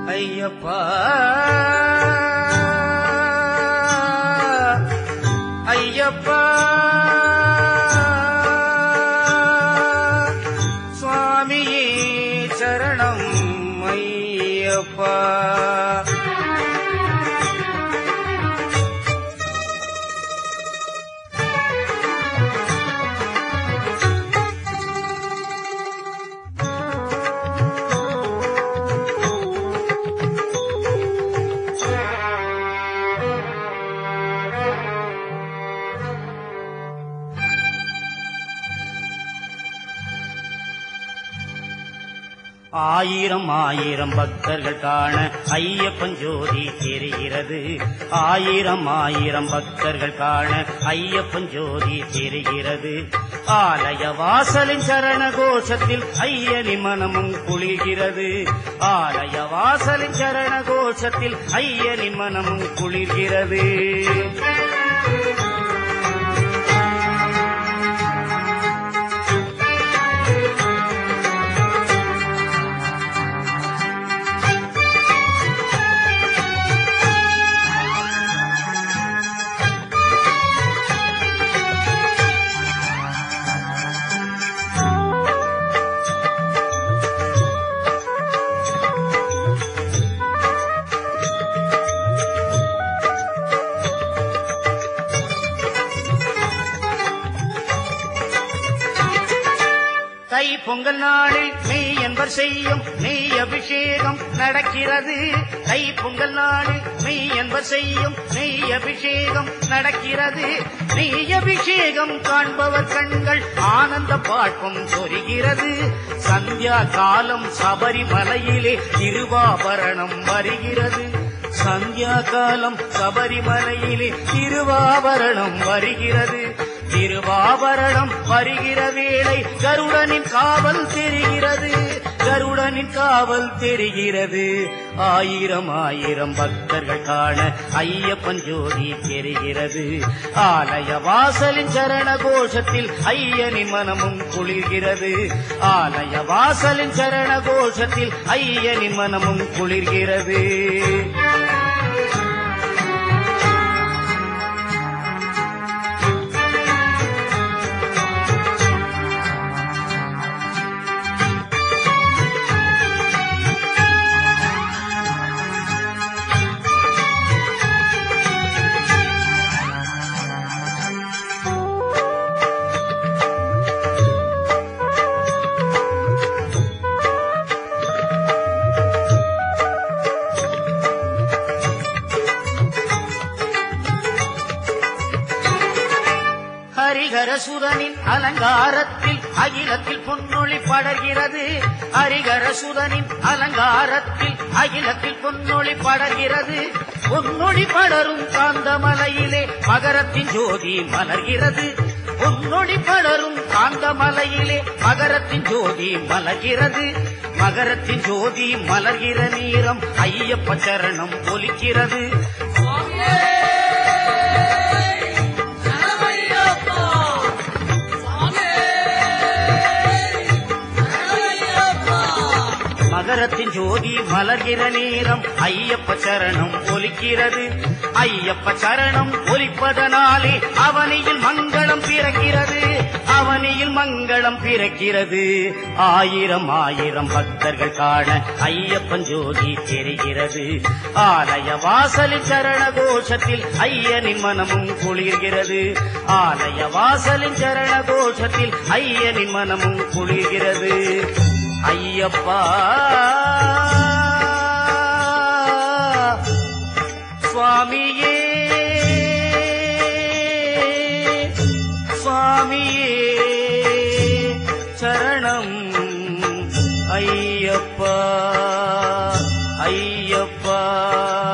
ஐயப்பா ஐயப்பா சுவாமியே சரணம் ஐயப்பா ஆயிரம் ஆயிரம் பக்தர்கள் காண ஐயப்பன் ஜோதி தெரிகிறது ஆயிரம் ஆயிரம் பக்தர்கள் காண ஐயப்பன் ஜோதி தெரிகிறது ஆலய வாசலின் சரண கோஷத்தில் ஐயனின் மனமும் குளிர்கிறது ஆலய வாசலின் சரண கோஷத்தில் ஐயனின் மனமும் குளிர்கிறது தை பொங்கல் நாளில் மெய் என்பர் செய்யும் நெய் அபிஷேகம் நடக்கிறது தை பொங்கல் நாளில் மெய் என்பர் செய்யும் நெய் அபிஷேகம் நடக்கிறது நெய் அபிஷேகம் காண்பவர் கண்கள் ஆனந்த பாட்பம் சொரிகிறது சந்தியா காலம் சபரிமலையிலே திருவாபரணம் வருகிறது சந்தியா காலம் சபரிமலையிலே திருவாபரணம் வருகிறது திருவாபரணம் வருகிற வேளை கருடனின் காவல் தெரிகிறது கருடனின் காவல் தெரிகிறது ஆயிரம் ஆயிரம் பக்தர்கள் காண ஐயப்பன் ஜோதி தெரிகிறது ஆலய வாசலின் சரண கோஷத்தில் ஐயனின் மனமும் குளிர்கிறது ஆலய வாசலின் சரண கோஷத்தில் ஐயனின் மனமும் குளிர்கிறது ஹரிகர சுதனின் அலங்காரத்தில் அகிலத்தில் பொன்னொளி படர்கிறது ஹரிகர சுதனின் அலங்காரத்தில் அகிலத்தில் பொன்னொளி படர்கிறது பொன்னொளி படரும் காந்தமலையிலே மகரத்தின் ஜோதி மலர்கிறது பொன்னொளி படரும் காந்தமலையிலே மகரத்தின் ஜோதி மலர்கிறது மகரத்தின் ஜோதி மலர்கிற நேரம் ஐயப்ப சரணம் ஒலிக்கிறது மகரத்தின் ஜோதி மலர்கிற நேரம் ஐயப்ப சரணம் ஒலிக்கிறது ஐயப்ப சரணம் ஒலிப்பதனாலே அவனியில் மங்களம் பிறக்கிறது அவனியில் மங்களம் பிறக்கிறது ஆயிரம் ஆயிரம் பக்தர்கள் காண ஐயப்பன் ஜோதி தெரிகிறது ஆலய வாசலின் சரண கோஷத்தில் ஐயனின் மனமும் குளிர்கிறது ஆலய வாசலின் சரண கோஷத்தில் ஐயனின் மனமும் குளிர்கிறது ஐயப்பா சுவாமியே சுவாமியே சரணம் ஐயப்பா ஐயப்பா